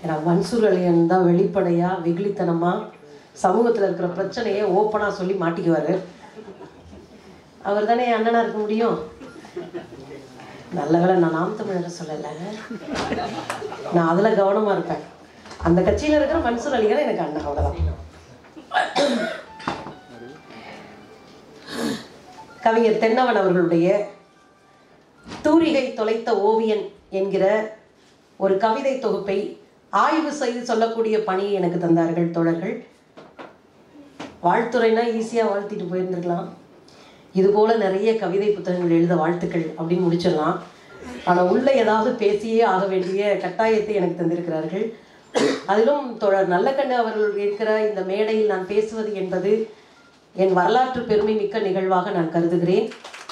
ஏன்னா மன்சூர் அலியன் தான் வெளிப்படையாக வெகுளித்தனமாக சமூகத்தில் இருக்கிற பிரச்சனையை ஓப்பனாக சொல்லி மாட்டிக்குவார் அவர் தானே என் அண்ணனா இருக்க முடியும் நல்ல வேளை நான் நாம் தமிழரை சொல்லலை நான் அதில் கவனமாக இருப்பேன் அந்த கட்சியில் இருக்கிற மன்சூர் அலிகர் எனக்கு அண்ணன் அவ்வளோதான் கவிஞர் தென்னவன் அவர்களுடைய தூரிகை தொலைத்த ஓவியன் என்கிற ஒரு கவிதை தொகுப்பை ஆய்வு செய்து சொல்லக்கூடிய பணியை எனக்கு தந்தார்கள் தோழர்கள் வாழ்த்துறைனா ஈஸியாக வாழ்த்திட்டு போயிருந்துருக்கலாம் இது போல நிறைய கவிதை புத்தகங்கள் எழுத வாழ்த்துக்கள் அப்படின்னு முடிச்சிடலாம் ஆனால் உள்ள ஏதாவது பேசியே ஆக வேண்டிய கட்டாயத்தை எனக்கு தந்திருக்கிறார்கள் அதிலும் தோழர் நல்லக்கண்ணு அவர்கள் இருக்கிற இந்த மேடையில் நான் பேசுவது என்பது என் வரலாற்று பெருமை மிக்க நிகழ்வாக நான் கருதுகிறேன்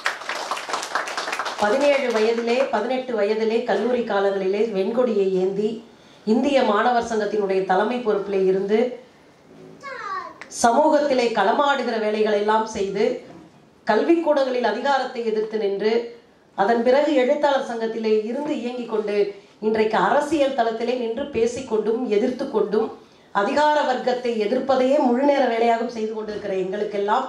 பதினேழு வயதிலே பதினெட்டு வயதிலே கல்லூரி காலங்களிலே வெண்கொடியை ஏந்தி இந்திய மாணவர் சங்கத்தினுடைய தலைமை பொறுப்பிலே இருந்து சமூகத்திலே களமாடுகிற வேலைகளை எல்லாம் செய்து கல்விக்கூடங்களில் அதிகாரத்தை எதிர்த்து நின்று அதன் பிறகு எழுத்தாளர் சங்கத்திலே இருந்து இயங்கிக் கொண்டு இன்றைக்கு அரசியல் தளத்திலே நின்று பேசிக்கொண்டும் எதிர்த்து கொண்டும் அதிகார வர்க்கத்தை எதிர்ப்பதையே முழு நேர வேலையாகவும் செய்து கொண்டிருக்கிற எங்களுக்கெல்லாம்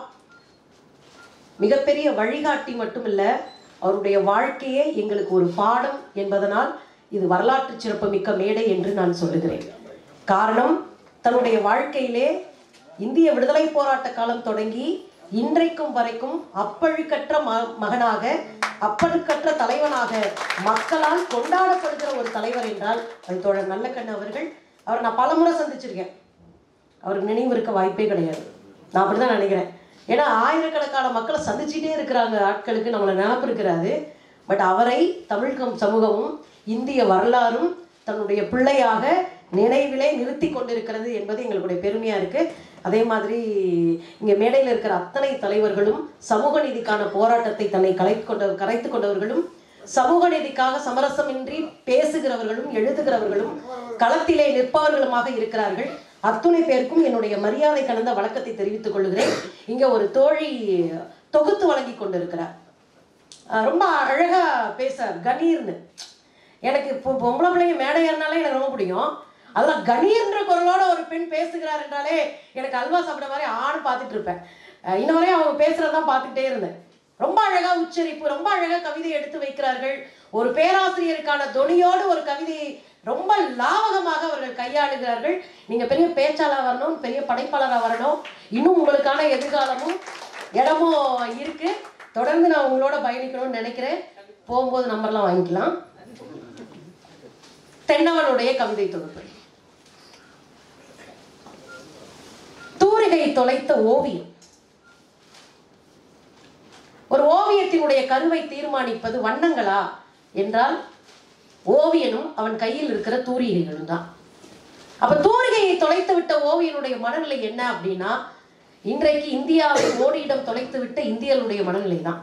மிகப்பெரிய வழிகாட்டி மட்டுமில்ல அவருடைய வாழ்க்கையே எங்களுக்கு ஒரு பாடம் என்பதனால் இது வரலாற்று சிறப்புமிக்க மேடை என்று நான் சொல்லுகிறேன் காரணம் தன்னுடைய வாழ்க்கையிலே இந்திய விடுதலை போராட்ட காலம் தொடங்கி இன்றைக்கும் வரைக்கும் அப்பழுக்கற்ற ம மகனாக அப்பழுக்கற்ற தலைவனாக மக்களால் கொண்டாடப்படுகிற ஒரு தலைவர் என்றால் அது தோழர் நல்லக்கண்ணு அவர்கள் அவர் நான் பலமுறை சந்திச்சிருக்கேன் அவருக்கு நினைவு இருக்க வாய்ப்பே கிடையாது நான் அப்படிதான் நினைக்கிறேன் ஏன்னா ஆயிரக்கணக்கான மக்களை சந்திச்சுட்டே இருக்கிறாங்க ஆட்களுக்கு நம்மளை நினப்பு இருக்கிறாது பட் அவரை தமிழ் கம்- சமூகமும் இந்திய வரலாறும் தன்னுடைய பிள்ளையாக நினைவிலே நிறுத்தி கொண்டிருக்கிறது என்பது எங்களுடைய பெருமையா இருக்கு அதே மாதிரி இங்க மேடையில் இருக்கிற அத்தனை தலைவர்களும் சமூக நீதிக்கான போராட்டத்தை தன்னை கலைத்து கொண்ட கரைத்து கொண்டவர்களும் சமூக நீதிக்காக சமரசமின்றி பேசுகிறவர்களும் எழுதுகிறவர்களும் களத்திலே நிற்பவர்களுமாக இருக்கிறார்கள் அத்துணை பேருக்கும் என்னுடைய மரியாதை கலந்த வணக்கத்தை தெரிவித்துக் கொள்கிறேன் இங்க ஒரு தோழி தொகுத்து வழங்கி கொண்டிருக்கிறார் அஹ் ரொம்ப அழகா பேச கணீர்னு எனக்கு இப்போ பொம்பளை பிள்ளைங்க மேடை ஏறினாலே எனக்கு ரொம்ப பிடிக்கும் அதுல கணீர்ன்ற குரலோட ஒரு பெண் பேசுகிறார் என்றாலே எனக்கு அல்வா சாப்பிட மாதிரி ஆண் பார்த்துட்டு இருப்பேன் அஹ் இன்ன வரையும் அவங்க பேசுறதான் பார்த்துக்கிட்டே இருந்தேன் ரொம்ப அழகா உச்சரிப்பு ரொம்ப அழகா கவிதை எடுத்து வைக்கிறார்கள் ஒரு பேராசிரியருக்கான தொனியோடு ஒரு கவிதையை ரொம்ப லாவகமாக அவர்கள் கையாளுகிறார்கள் நீங்க பெரிய பேச்சாளா வரணும் பெரிய படைப்பாளரா வரணும் இன்னும் உங்களுக்கான எதிர்காலமும் இடமும் இருக்கு தொடர்ந்து நான் உங்களோட பயணிக்கணும்னு நினைக்கிறேன் போகும்போது நம்பர்லாம் வாங்கிக்கலாம் தென்னவனுடைய கவிதை தொகுப்பு தூரிகை தொலைத்த ஓவியம் ஒரு ஓவியத்தினுடைய கருவை தீர்மானிப்பது வண்ணங்களா என்றால் ஓவியனும் அவன் கையில் இருக்கிற தூரிகைகளும் தான் அப்ப தூரிகையை தொலைத்து விட்ட ஓவியனுடைய மனநிலை என்ன அப்படின்னா இன்றைக்கு இந்தியாவை மோடியிடம் தொலைத்து விட்ட இந்தியர்களுடைய மனநிலை தான்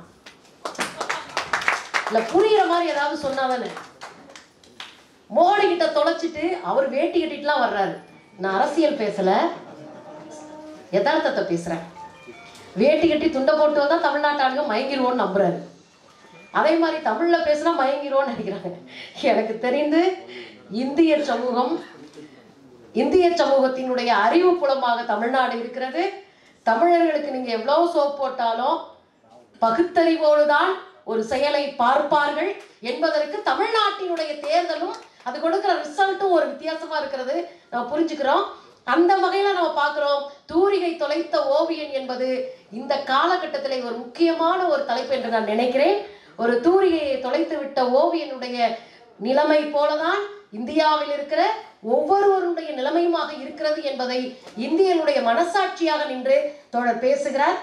இல்ல புரியுற மாதிரி ஏதாவது சொன்னாதானே மோடி கிட்ட தொலைச்சிட்டு அவர் வேட்டி கட்டிட்டுலாம் வர்றாரு நான் அரசியல் பேசல யதார்த்தத்தை பேசுறேன் வேட்டி கட்டி துண்டை போட்டு வந்தா தமிழ்நாட்டு ஆளுங்க மயங்கிருவோன்னு நம்புறாரு அதே மாதிரி தமிழ்ல பேசினா மயங்கிருவோன்னு நினைக்கிறாங்க எனக்கு தெரிந்து இந்திய சமூகம் இந்திய சமூகத்தினுடைய அறிவு புலமாக தமிழ்நாடு இருக்கிறது தமிழர்களுக்கு நீங்க எவ்வளவு சோப் போட்டாலும் பகுத்தறிவோடு தான் ஒரு செயலை பார்ப்பார்கள் என்பதற்கு தமிழ்நாட்டினுடைய தேர்தலும் அது கொடுக்கிற ரிசல்ட்டும் ஒரு வித்தியாசமா இருக்கிறது நம்ம புரிஞ்சுக்கிறோம் அந்த வகையில நம்ம பார்க்கிறோம் தூரிகை தொலைத்த ஓவியன் என்பது இந்த காலகட்டத்தில் ஒரு முக்கியமான ஒரு தலைப்பு என்று நான் நினைக்கிறேன் ஒரு தூரிகையை தொலைத்து விட்ட ஓவியனுடைய நிலைமை போலதான் இந்தியாவில் இருக்கிற ஒவ்வொருவருடைய நிலைமையுமாக இருக்கிறது என்பதை இந்தியனுடைய மனசாட்சியாக நின்று தோழர் பேசுகிறார்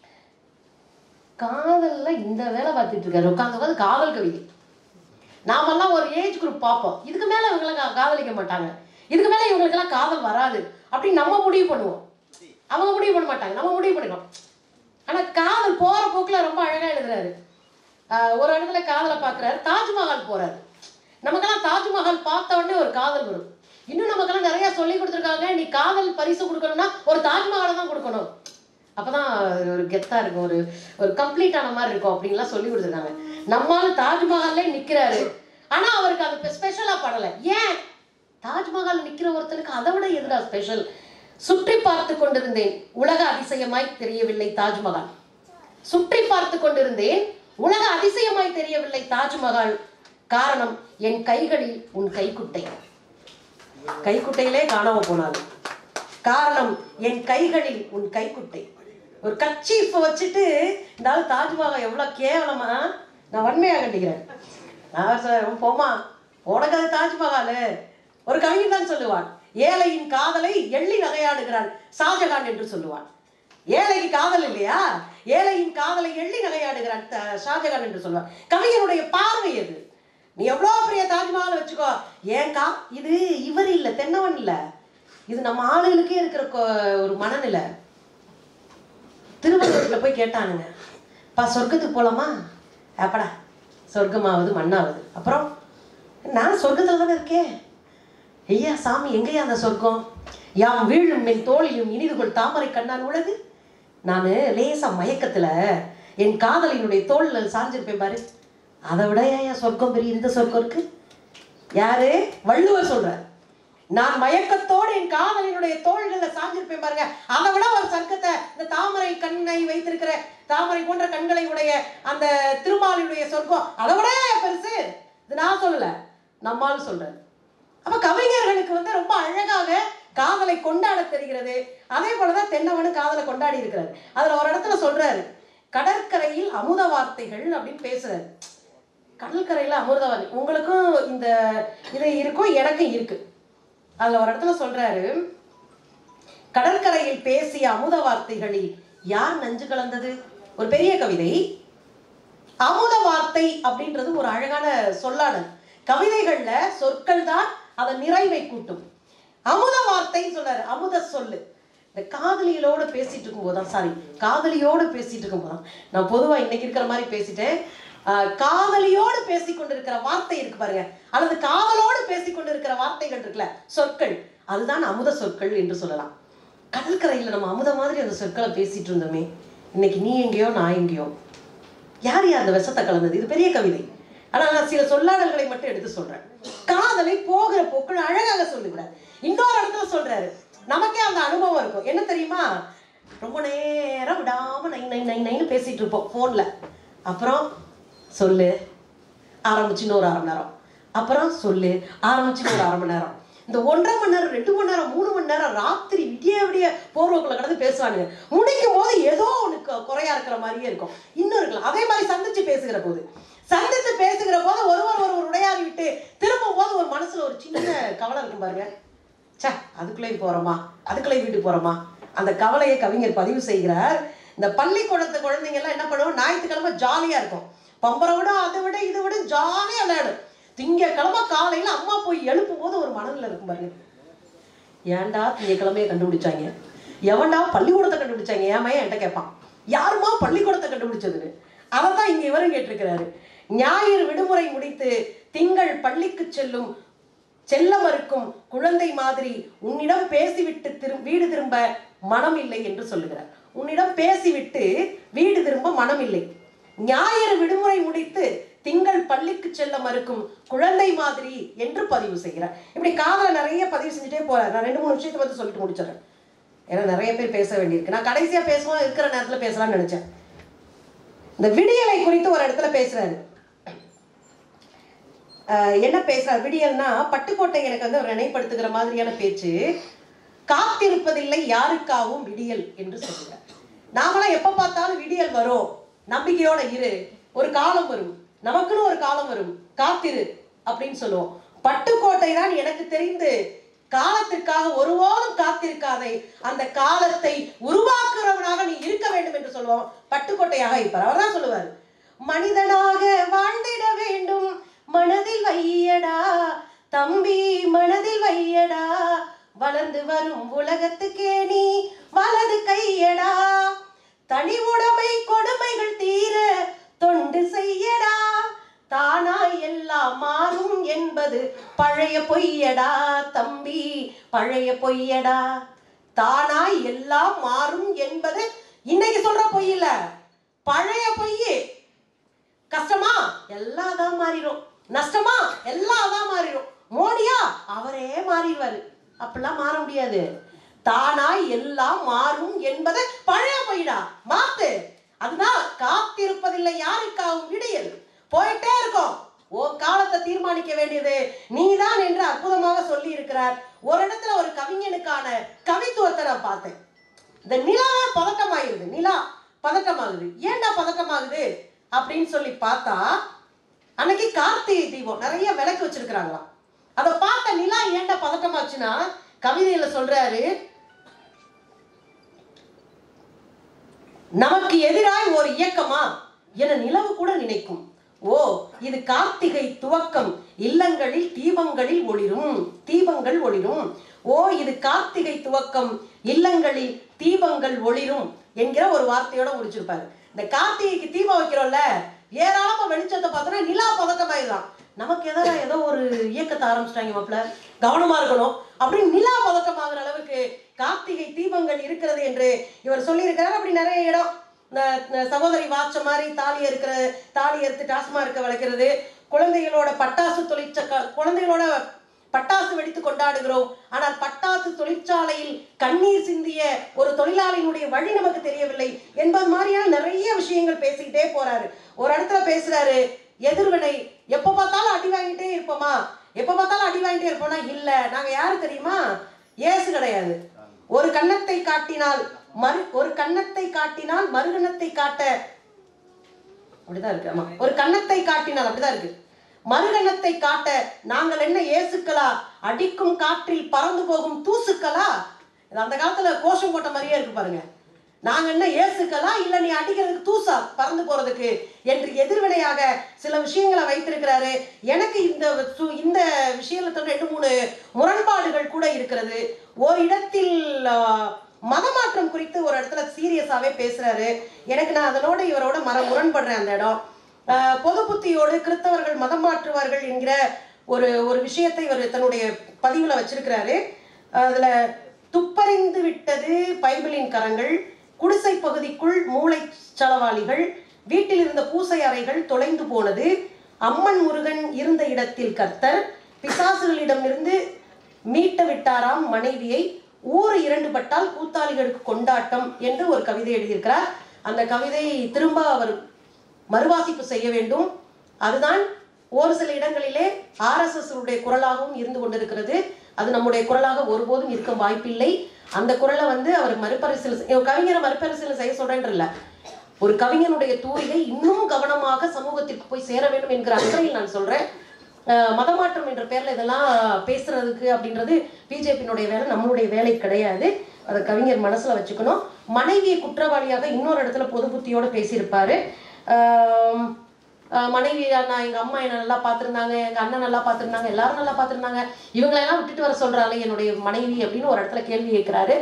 காதல்ல இந்த வேலை பார்த்துட்டு இருக்காரு உட்காந்து உட்காந்து காதல் கவிதை நாமெல்லாம் ஒரு ஏஜ் குரூப் பார்ப்போம் இதுக்கு மேல இவங்களாம் கா- காதலிக்க மாட்டாங்க இதுக்கு மேல இவங்களுக்கெல்லாம் காதல் வராது அப்படின்னு நம்ம முடிவு பண்ணுவோம் அவங்க முடிவு பண்ண மாட்டாங்க நம்ம முடிவு பண்ணிக்கலாம் ஆனா காதல் போற போக்குல ரொம்ப அழகா எழுதுறாரு ஆஹ் ஒரு இடத்துல காதலை பார்க்கறாரு தாஜ்மஹால் போறாரு நமக்கெல்லாம் தாஜ்மஹால் பார்த்த உடனே ஒரு காதல் வரும் இன்னும் நமக்கெல்லாம் நிறைய சொல்லி கொடுத்துருக்காங்க நீ காதல் பரிசு கொடுக்கணும்னா ஒரு தாஜ்மஹாலை தான் கொடுக்கணும் அப்பதான் ஒரு கெத்தா இருக்கும் ஒரு ஒரு கம்ப்ளீட் ஆன மாதிரி இருக்கும் அப்படின்லாம் சொல்லி கொடுத்துருக்காங்க நம்மால தாஜ்மஹால்ல நிக்கிறாரு ஆனா அவருக்கு அது ஸ்பெஷலா படல ஏன் தாஜ்மஹால் நிக்கிற ஒருத்தனுக்கு அதை விட எதுடா ஸ்பெஷல் சுற்றி பார்த்து கொண்டிருந்தேன் உலக அதிசயமாய் தெரியவில்லை தாஜ்மஹால் சுற்றி பார்த்து கொண்டிருந்தேன் உலக அதிசயமாய் தெரியவில்லை தாஜ்மஹால் காரணம் என் கைகளில் உன் கைக்குட்டை கைக்குட்டையிலே காணாம போனாங்க காரணம் என் கைகளில் உன் கைக்குட்டை ஒரு கச்சீஃபை வச்சுட்டு இந்த ஆளு தாஜ்மஹால் எவ்வளவு கேவலமா நான் வன்மையா கண்டிக்கிறேன் நான் சார் போமா உனக்கு அது தாஜ்மஹால் ஒரு கவிஞன் தான் சொல்லுவான் ஏழையின் காதலை எள்ளி நகையாடுகிறான் ஷாஜகான் என்று சொல்லுவான் ஏழைக்கு காதல் இல்லையா ஏழையின் காதலை எள்ளி நகையாடுகிறான் த- ஷாஜகான் என்று சொல்லுவான் கவிஞனுடைய பார்வை அது நீ எவ்வளோ பெரிய தாஜ்மஹால் வச்சுக்கோ ஏன்கா இது இவர் இல்லை தென்னவன் இல்லை இது நம்ம ஆளுகளுக்கே இருக்கிற கொ- ஒரு மனநிலை திருவள்ளுவர்கிட்ட போய் கேட்டானுங்க பா சொர்க்கத்துக்கு போலாமா அப்படா சொர்க்கமாவது மண்ணாவது அப்புறம் நான் சொர்க்கத்தில் தானே இருக்கேன் ஐயா சாமி எங்கேயா அந்த சொர்க்கம் யாம் வீழும் என் தோளிலும் இனிதுகொள் தாமரை கண்ணான் உலகு நான் லேசா மயக்கத்துல என் காதலினுடைய தோல்ல சாஞ்சிருப்பேன் பாரு அதை விட ஏன் சொர்க்கம் பெரிய இந்த சொர்க்கம் இருக்கு யாரு வள்ளுவர் சொல்றார் நான் மயக்கத்தோடு என் காதலினுடைய தோள்கள்ல சாஞ்சிருப்பேன் பாருங்க அதை விட ஒரு சர்க்கத்தை இந்த தாமரை கண்ணை வைத்திருக்கிற தாமரை போன்ற கண்களை உடைய அந்த திருமாலினுடைய சொர்க்கம் அதை விட பெருசு இது நான் சொல்லல நம்மால் சொல்றேன் அப்ப கவிஞர்களுக்கு வந்து ரொம்ப அழகாக காதலை கொண்டாட தெரிகிறது அதே போலதான் தென்னவனு காதலை கொண்டாடி இருக்கிறாரு அதுல ஒரு இடத்துல சொல்றாரு கடற்கரையில் அமுத வார்த்தைகள் அப்படின்னு பேசுறாரு கடற்கரையில் அமிர்தவாதி உங்களுக்கும் இந்த இது இருக்கும் எனக்கும் இருக்கு அதுல ஒரு இடத்துல சொல்றாரு கடற்கரையில் பேசிய அமுத வார்த்தைகளில் யார் நஞ்சு கலந்தது ஒரு பெரிய கவிதை அமுத வார்த்தை அப்படின்றது ஒரு அழகான சொல்லாடல் கவிதைகள்ல சொற்கள் தான் அதன் நிறைவை கூட்டும் அமுத வார்த்தைன்னு சொல்றாரு அமுத சொல்லு இந்த காதலிகளோட பேசிட்டு இருக்கும்போது தான் சாரி காதலியோடு பேசிட்டு இருக்கும்போது தான் நான் பொதுவா இன்னைக்கு இருக்கிற மாதிரி பேசிட்டேன் ஆஹ், காதலியோடு பேசி கொண்டிருக்கிற வார்த்தை இருக்கு பாருங்க அல்லது காதலோடு பேசி கொண்டிருக்கிற வார்த்தைகள் இருக்குல்ல சொற்கள் அதுதான் அமுத சொற்கள் என்று சொல்லலாம் கடற்கரையில் நம்ம அமுத மாதிரி அந்த சொற்களை பேசிட்டு இருந்தோமே இன்னைக்கு நீ எங்கேயோ நான் எங்கேயோ யார் யார் அந்த விஷத்தை கலந்தது இது பெரிய கவிதை ஆனா நான் சில சொல்லாடல்களை மட்டும் எடுத்து சொல்றேன் காதலை போகிற போக்குள் அழகாக சொல்லுகிறார் இன்னொரு இடத்துல சொல்றாரு நமக்கே அந்த அனுபவம் இருக்கும் என்ன தெரியுமா ரொம்ப நேரம் விடாம நை நை நை நைன்னு பேசிட்டு இருப்போம் போன்ல அப்புறம் சொல்லு ஆரம்பிச்சு இன்னொரு அரை மணி நேரம் அப்புறம் சொல்லு ஆரம்பிச்சு இன்னொரு அரை மணி நேரம் இந்த ஒன்றரை மணி நேரம் ரெண்டு மணி நேரம் மூணு மணி நேரம் ராத்திரி விடிய விடிய போர்வக்குள்ள கடந்து பேசுவானுங்க முடிக்கும் போது ஏதோ ஒன்று குறையா இருக்கிற மாதிரியே இருக்கும் இன்னும் இருக்கலாம் அதே மாதிரி சந்திச்சு பேசுகிற போது சந்தித்து பேசுகிற போது ஒருவர் ஒருவர் உடையாடி விட்டு திரும்பும் போது ஒரு மனசுல ஒரு சின்ன கவலை இருக்கும் பாருங்க ச்சே அதுக்குள்ளேயும் போறோமா அதுக்குள்ளேயும் வீட்டுக்கு போறோமா அந்த கவலையை கவிஞர் பதிவு செய்கிறார் இந்த பள்ளிக்கூடத்து குழந்தைங்க எல்லாம் என்ன பண்ணுவோம் ஞாயிற்றுக்கிழமை ஜாலியா இருக்கும் பம்பரை விட அதை விட இதை விட ஜாலியா விளையாடும் திங்கக்கிழமை காலையில அம்மா போய் எழுப்பும் போது ஒரு மனநிலை இருக்கும் பாருங்க ஏன்டா திங்கக்கிழமையை கண்டுபிடிச்சாங்க எவன்டா பள்ளிக்கூடத்தை கண்டுபிடிச்சாங்க ஏன் மையன் என்கிட்ட கேட்பான் யாருமா பள்ளிக்கூடத்தை கண்டுபிடிச்சதுன்னு அதை தான் இங்க இவரும் கேட்டிருக்கிறாரு ஞாயிறு விடுமுறை முடித்து திங்கள் பள்ளிக்கு செல்லும் செல்ல மறுக்கும் குழந்தை மாதிரி உன்னிடம் பேசிவிட்டு திரும் வீடு திரும்ப மனம் இல்லை என்று சொல்லுகிறார் உன்னிடம் பேசிவிட்டு வீடு திரும்ப மனம் இல்லை ஞாயிறு விடுமுறை முடித்து திங்கள் பள்ளிக்கு செல்ல மறுக்கும் குழந்தை மாதிரி என்று பதிவு செய்கிறார் இப்படி காதலை நிறைய பதிவு செஞ்சுட்டே போறார் நான் ரெண்டு மூணு விஷயத்தை பத்தி சொல்லிட்டு முடிச்சிடறேன் ஏன்னா நிறைய பேர் பேச வேண்டியிருக்கு நான் கடைசியா பேசுவோம் இருக்கிற நேரத்துல பேசலாம்னு நினைச்சேன் இந்த விடியலை குறித்து ஒரு இடத்துல பேசுறாரு ஆஹ் என்ன பேசுறாரு விடியல்னா பட்டுக்கோட்டை எனக்கு வந்து அவர் நினைப்படுத்துகிற மாதிரியான பேச்சு காத்திருப்பதில்லை யாருக்காகவும் விடியல் என்று சொல்லுகிறார் நாமெல்லாம் எப்ப பார்த்தாலும் விடியல் வரும் நம்பிக்கையோட இரு ஒரு காலம் வரும் நமக்குன்னு ஒரு காலம் வரும் காத்திரு அப்படின்னு சொல்லுவோம் பட்டுக்கோட்டை தான் எனக்கு தெரிந்து காலத்திற்காக ஒருபோதும் காத்திருக்காதே அந்த காலத்தை உருவாக்குறவனாக நீ இருக்க வேண்டும் என்று சொல்லுவோம் பட்டுக்கோட்டையாக இருப்பார் அவர் தான் சொல்லுவார் மனிதனாக வாழ்ந்திட வேண்டும் மனதில் வையடா தம்பி மனதில் வையடா வளர்ந்து வரும் உலகத்துக்கே நீ வலது கையடா தனி உடைமை கொடுமைகள் தீர தொண்டு செய்யடா தானாய் எல்லாம் மாறும் என்பது பழைய பொய்யடா தம்பி பழைய பொய்யடா தானாய் எல்லாம் மாறும் என்பது இன்னைக்கு சொல்ற பொய் இல்ல பழைய பொய் கஷ்டமா எல்லாம் தான் மாறிடும் நஷ்டமா எல்லாம் தான் மாறிடும் மோடியா அவரே மாறி மாறிடுவாரு அப்படிலாம் மாற முடியாது தானாய் எல்லாம் மாறும் என்பதை பழைய போயிடா மாத்து அதுதான் காத்திருப்பதில்லை யாருக்காகவும் விடியல் போயிட்டே இருக்கும் உன் காலத்தை தீர்மானிக்க வேண்டியது நீதான் என்று அற்புதமாக சொல்லி இருக்கிறார் ஒரு இடத்துல ஒரு கவிஞனுக்கான கவித்துவத்தை நான் பார்த்தேன் இந்த நிலாவே பதட்டமாயிருது நிலா பதட்டமாகுது ஏன்டா பதட்டமாகுது அப்படின்னு சொல்லி பார்த்தா அன்னைக்கு கார்த்திகை தீபம் நிறைய விளக்கு வச்சிருக்கிறாங்களாம் அதை பார்த்த நிலா ஏன்டா பதட்டமாச்சுன்னா கவிதையில சொல்றாரு நமக்கு எதிராய் ஒரு இயக்கமா என நிலவு கூட நினைக்கும் ஓ இது கார்த்திகை துவக்கம் இல்லங்களில் தீபங்களில் ஒளிரும் தீபங்கள் ஒளிரும் ஓ இது கார்த்திகை துவக்கம் இல்லங்களில் தீபங்கள் ஒளிரும் என்கிற ஒரு வார்த்தையோட முடிச்சிருப்பாரு இந்த கார்த்திகைக்கு தீபம் வைக்கிறோம்ல ஏராளமா வெளிச்சத்தை பார்த்தோன்னா நிலா பதட்டமாயிடலாம் நமக்கு எதோ ஏதோ ஒரு இயக்கத்தை ஆரம்பிச்சிட்டாங்க மாப்பிள்ள கவனமா இருக்கணும் அப்படின்னு நிலா பதட்டமாகிற அளவுக்கு கார்த்திகை தீபங்கள் இருக்கிறது என்று இவர் சொல்லியிருக்கிறார் அப்படி நிறைய இடம் இந்த இந்த சகோதரி வாச்ச மாதிரி தாலி இருக்கிற தாலி எடுத்து டாஸ்மார்க்க வளர்க்கிறது குழந்தைகளோட பட்டாசு தொழிற்ச குழந்தைகளோட பட்டாசு வெடித்து கொண்டாடுகிறோம் ஆனால் பட்டாசு தொழிற்சாலையில் கண்ணீர் சிந்திய ஒரு தொழிலாளியினுடைய வழி நமக்கு தெரியவில்லை என்பது மாதிரியான நிறைய விஷயங்கள் பேசிக்கிட்டே போறாரு ஒரு இடத்துல பேசுறாரு எதிர்வினை எப்ப பார்த்தாலும் அடி வாங்கிட்டே இருப்போமா எப்ப பார்த்தாலும் அடி வாங்கிட்டே இருப்போம்னா இல்ல நாங்க யாரு தெரியுமா ஏசு கிடையாது ஒரு கன்னத்தை காட்டினால் மறு ஒரு கன்னத்தை காட்டினால் மறுகணத்தை காட்ட அப்படிதான் இருக்கு ஆமா ஒரு கன்னத்தை காட்டினால் அப்படிதான் இருக்கு மறுகணத்தை காட்ட நாங்கள் என்ன ஏசுக்களா அடிக்கும் காற்றில் பறந்து போகும் தூசுக்களா இது அந்த காலத்துல கோஷம் போட்ட மாதிரியே இருக்கு பாருங்க நாங்க என்ன ஏசுக்களா இல்ல நீ அடிக்கிறதுக்கு தூசா பறந்து போறதுக்கு என்று எதிர்வினையாக சில விஷயங்களை வைத்திருக்கிறாரு எனக்கு இந்த சு- இந்த விஷயத்துல ரெண்டு மூணு முரண்பாடுகள் கூட இருக்கிறது ஒரு இடத்தில் ஆஹ், மதமாற்றம் குறித்து ஒரு இடத்துல சீரியஸாவே பேசுறாரு எனக்கு நான் அதனோட இவரோட மர முரண்படுறேன் அந்த இடம் ஆஹ், பொது புத்தியோடு கிறிஸ்தவர்கள் மதம் மாற்றுவார்கள் என்கிற ஒரு ஒரு விஷயத்தை இவர் தன்னுடைய பதிவுல வச்சிருக்கிறாரு அதுல துப்பறிந்து விட்டது பைபிளின் கரங்கள் குடிசை பகுதிக்குள் மூளை சலவாளிகள் வீட்டில் இருந்த பூசை அறைகள் தொலைந்து போனது அம்மன் முருகன் இருந்த இடத்தில் கர்த்தர் பிசாசுகளிடமிருந்து மீட்ட விட்டாராம் மனைவியை ஊர் இரண்டு பட்டால் கூத்தாளிகளுக்கு கொண்டாட்டம் என்று ஒரு கவிதை எழுதியிருக்கிறார் அந்த கவிதை திரும்ப அவர் மறுவாசிப்பு செய்ய வேண்டும் அதுதான் ஒரு சில இடங்களிலே ஆர்எஸ்எஸ் உடைய குரலாகவும் இருந்து கொண்டிருக்கிறது அது நம்முடைய குரலாக ஒருபோதும் இருக்க வாய்ப்பில்லை அந்த குரலை வந்து அவர் மறுபரிசீலனை செய்- கவிஞரை மறுபரிசீலனை செய்ய சொல்றேன்றல ஒரு கவிஞனுடைய தூரிகை இன்னும் கவனமாக சமூகத்திற்கு போய் சேர வேண்டும் என்கிற அக்கறையில் நான் சொல்றேன் அஹ் மதமாற்றம் என்ற பேர்ல இதெல்லாம் பேசுறதுக்கு அப்படின்றது பிஜேபியினுடைய வேலை நம்மளுடைய வேலை கிடையாது அதை கவிஞர் மனசுல வச்சுக்கணும் மனைவியை குற்றவாளியாக இன்னொரு இடத்துல பொது புத்தியோட பேசியிருப்பாரு ஆம், ஆஹ் மனைவி நான் எங்க அம்மா என்ன நல்லா பார்த்திருந்தாங்க எங்க அண்ணன் நல்லா பார்த்திருந்தாங்க எல்லாரும் நல்லா பார்த்திருந்தாங்க இவங்களெல்லாம் விட்டுட்டு வர சொல்றாளே என்னுடைய மனைவி அப்படின்னு ஒரு இடத்துல கேள்வி கேட்கிறாரு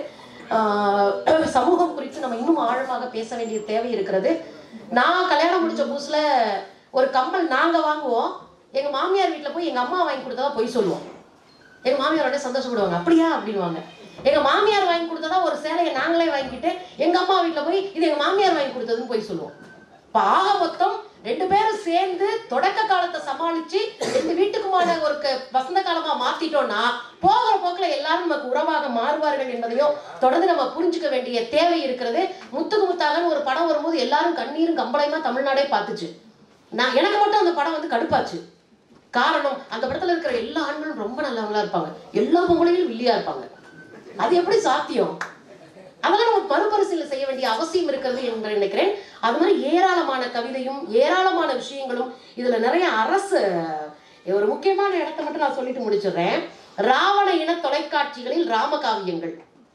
ஆஹ் சமூகம் குறித்து நம்ம இன்னும் ஆழமாக பேச வேண்டிய தேவை இருக்கிறது நான் கல்யாணம் முடிச்ச புதுசுல ஒரு கம்மல் நாங்க வாங்குவோம் எங்க மாமியார் வீட்டுல போய் எங்க அம்மா வாங்கி கொடுத்ததா பொய் சொல்லுவோம் எங்க மாமியார் உடனே சந்தோஷப்படுவாங்க அப்படியா அப்படின்வாங்க எங்க மாமியார் வாங்கி கொடுத்ததா ஒரு சேலையை நாங்களே வாங்கிட்டு எங்க அம்மா வீட்டுல போய் இது எங்க மாமியார் வாங்கி கொடுத்ததுன்னு போய் சொல்லுவோம் இப்ப ஆக மொத்தம் ரெண்டு பேரும் சேர்ந்து தொடக்க காலத்தை சமாளிச்சு ரெண்டு வீட்டுக்குமான ஒரு க- வசந்த காலமா மாத்திட்டோம்னா போகிற போக்குல எல்லாரும் நமக்கு உறவாக மாறுவார்கள் என்பதையும் தொடர்ந்து நம்ம புரிஞ்சுக்க வேண்டிய தேவை இருக்கிறது முத்துக்கு முத்தாகன்னு ஒரு படம் வரும்போது எல்லாரும் கண்ணீரும் கம்பளையுமா தமிழ்நாடே பார்த்துச்சு நான் எனக்கு மட்டும் அந்த படம் வந்து கடுப்பாச்சு காரணம் அந்த படத்துல இருக்கிற எல்லா ஆண்களும் ரொம்ப நல்லவங்களா இருப்பாங்க எல்லா பொங்கலையும் வில்லியா இருப்பாங்க அது எப்படி சாத்தியம் அதெல்லாம் நம்ம மறுபரிசீலனை செய்ய வேண்டிய அவசியம் இருக்கிறது என்று நினைக்கிறேன் அது மாதிரி ஏராளமான கவிதையும் ஏராளமான விஷயங்களும் இதுல நிறைய அரசு ஒரு முக்கியமான இடத்தை மட்டும் நான் சொல்லிட்டு முடிச்சிடுறேன் ராவண இன தொலைக்காட்சிகளில் ராமகாவியங்கள்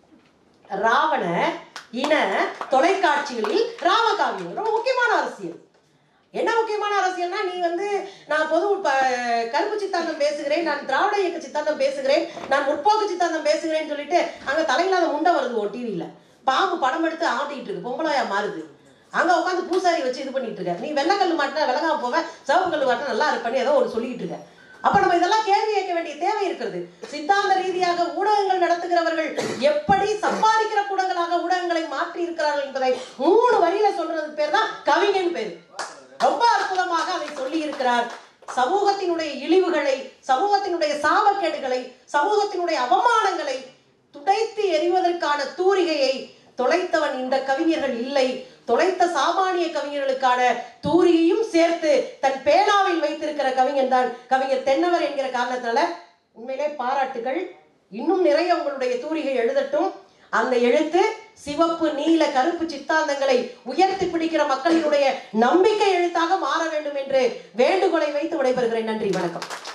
ராவண இன தொலைக்காட்சிகளில் ராமகாவியங்கள் ரொம்ப முக்கியமான அரசியல் என்ன முக்கியமான அரசியல்னா நீ வந்து நான் பொது ப- கருப்பு சித்தாந்தம் பேசுகிறேன் நான் திராவிட இயக்க சித்தாந்தம் பேசுகிறேன் நான் முற்போக்கு சித்தாந்தம் பேசுகிறேன்னு சொல்லிட்டு அங்க தலையில்லாத முண்டை வருது ஓ டிவியில பாம்பு படம் எடுத்து ஆட்டிட்டு இருக்கு பொம்பளையா மாறுது அங்க உட்காந்து பூசாரி வச்சு இது பண்ணிட்டு இருக்க நீ வெள்ளக்கல் மாட்டினா விலகாம போவ சிவப்பு கல் மாட்டினா நல்லா இருப்பேன்னு ஏதோ ஒன்று சொல்லிட்டு இருக்க அப்ப நம்ம இதெல்லாம் கேள்வி கேட்க வேண்டிய தேவை இருக்கிறது சித்தாந்த ரீதியாக ஊடகங்கள் நடத்துகிறவர்கள் எப்படி சம்பாதிக்கிற கூடங்களாக ஊடகங்களை மாற்றி இருக்கிறார்கள் என்பதை மூணு வரியில சொல்றதுக்கு பேர் தான் கவிஞன் பேர் ரொம்ப அற்புதமாக அதை சொல்லி இருக்கிறார் சமூகத்தினுடைய இழிவுகளை சமூகத்தினுடைய சாபக்கேடுகளை சமூகத்தினுடைய அவமானங்களை துடைத்து எறிவதற்கான தூரிகையை தொலைத்தவன் இந்த கவிஞர்கள் இல்லை தொலைத்த சாமானிய கவிஞர்களுக்கான தூரிகையும் சேர்த்து தன் பேனாவில் வைத்திருக்கிற கவிஞன் தான் கவிஞர் தென்னவர் என்கிற காரணத்தினால உண்மையிலே பாராட்டுகள் இன்னும் நிறைய உங்களுடைய தூரிகை எழுதட்டும் அந்த எழுத்து சிவப்பு நீல கருப்பு சித்தாந்தங்களை உயர்த்தி பிடிக்கிற மக்களினுடைய நம்பிக்கை எழுத்தாக மாற வேண்டும் என்று வேண்டுகோளை வைத்து விடைபெறுகிறேன் நன்றி வணக்கம்